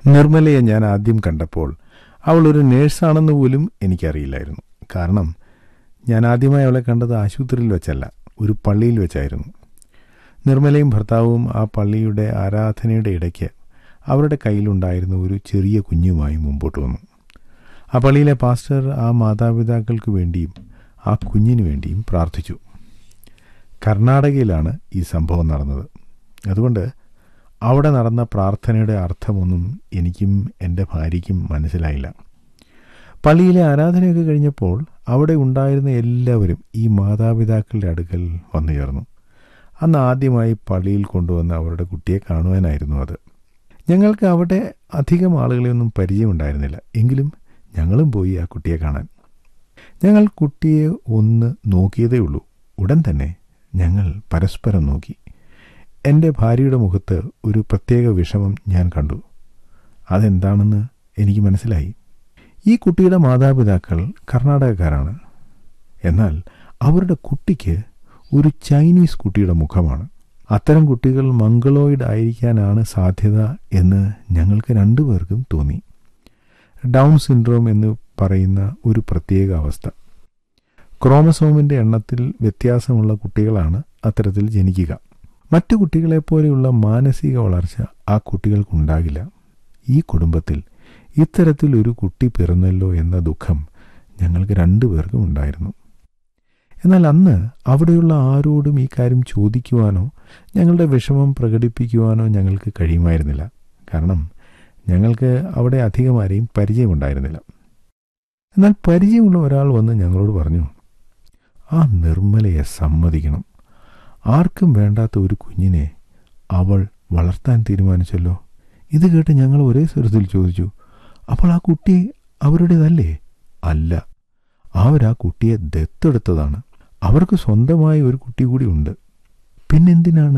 നിർമ്മലയെ ഞാൻ ആദ്യം കണ്ടപ്പോൾ അവൾ ഒരു നേഴ്സാണെന്ന് പോലും എനിക്കറിയില്ലായിരുന്നു കാരണം ഞാൻ ആദ്യമായി അവളെ കണ്ടത് ആശുപത്രിയിൽ വെച്ചല്ല ഒരു പള്ളിയിൽ വെച്ചായിരുന്നു നിർമ്മലയും ഭർത്താവും ആ പള്ളിയുടെ ആരാധനയുടെ ഇടയ്ക്ക് അവരുടെ കയ്യിലുണ്ടായിരുന്ന ഒരു ചെറിയ കുഞ്ഞുമായി മുമ്പോട്ട് വന്നു ആ പള്ളിയിലെ പാസ്റ്റർ ആ മാതാപിതാക്കൾക്ക് വേണ്ടിയും ആ കുഞ്ഞിനു വേണ്ടിയും പ്രാർത്ഥിച്ചു കർണാടകയിലാണ് ഈ സംഭവം നടന്നത് അതുകൊണ്ട് അവിടെ നടന്ന പ്രാർത്ഥനയുടെ അർത്ഥമൊന്നും എനിക്കും എൻ്റെ ഭാര്യയ്ക്കും മനസ്സിലായില്ല പള്ളിയിലെ ആരാധനയൊക്കെ കഴിഞ്ഞപ്പോൾ അവിടെ ഉണ്ടായിരുന്ന എല്ലാവരും ഈ മാതാപിതാക്കളുടെ അടുക്കൽ വന്നു ചേർന്നു അന്ന് ആദ്യമായി പള്ളിയിൽ കൊണ്ടുവന്ന അവരുടെ കുട്ടിയെ കാണുവാനായിരുന്നു അത് ഞങ്ങൾക്ക് അവിടെ അധികം ആളുകളെയൊന്നും പരിചയമുണ്ടായിരുന്നില്ല എങ്കിലും ഞങ്ങളും പോയി ആ കുട്ടിയെ കാണാൻ ഞങ്ങൾ കുട്ടിയെ ഒന്ന് നോക്കിയതേ ഉള്ളൂ ഉടൻ തന്നെ ഞങ്ങൾ പരസ്പരം നോക്കി എൻ്റെ ഭാര്യയുടെ മുഖത്ത് ഒരു പ്രത്യേക വിഷമം ഞാൻ കണ്ടു അതെന്താണെന്ന് എനിക്ക് മനസ്സിലായി ഈ കുട്ടിയുടെ മാതാപിതാക്കൾ കർണാടകക്കാരാണ് എന്നാൽ അവരുടെ കുട്ടിക്ക് ഒരു ചൈനീസ് കുട്ടിയുടെ മുഖമാണ് അത്തരം കുട്ടികൾ മംഗളോയിഡ് ആയിരിക്കാനാണ് സാധ്യത എന്ന് ഞങ്ങൾക്ക് രണ്ടുപേർക്കും തോന്നി ഡൗൺ സിൻഡ്രോം എന്ന് പറയുന്ന ഒരു പ്രത്യേക അവസ്ഥ ക്രോമസോമിൻ്റെ എണ്ണത്തിൽ വ്യത്യാസമുള്ള കുട്ടികളാണ് അത്തരത്തിൽ ജനിക്കുക മറ്റു കുട്ടികളെപ്പോലെയുള്ള മാനസിക വളർച്ച ആ കുട്ടികൾക്കുണ്ടാകില്ല ഈ കുടുംബത്തിൽ ഇത്തരത്തിൽ ഒരു കുട്ടി പിറന്നല്ലോ എന്ന ദുഃഖം ഞങ്ങൾക്ക് രണ്ടുപേർക്കും ഉണ്ടായിരുന്നു എന്നാൽ അന്ന് അവിടെയുള്ള ആരോടും ഈ കാര്യം ചോദിക്കുവാനോ ഞങ്ങളുടെ വിഷമം പ്രകടിപ്പിക്കുവാനോ ഞങ്ങൾക്ക് കഴിയുമായിരുന്നില്ല കാരണം ഞങ്ങൾക്ക് അവിടെ അധികം ആരെയും പരിചയമുണ്ടായിരുന്നില്ല എന്നാൽ പരിചയമുള്ള ഒരാൾ വന്ന് ഞങ്ങളോട് പറഞ്ഞു ആ നിർമ്മലയെ സമ്മതിക്കണം ആർക്കും വേണ്ടാത്ത ഒരു കുഞ്ഞിനെ അവൾ വളർത്താൻ തീരുമാനിച്ചല്ലോ ഇത് കേട്ട് ഞങ്ങൾ ഒരേ സ്വരത്തിൽ ചോദിച്ചു അപ്പോൾ ആ കുട്ടി അവരുടേതല്ലേ അല്ല അവരാ കുട്ടിയെ ദത്തെടുത്തതാണ് അവർക്ക് സ്വന്തമായ ഒരു കുട്ടി കൂടി ഉണ്ട് പിന്നെന്തിനാണ്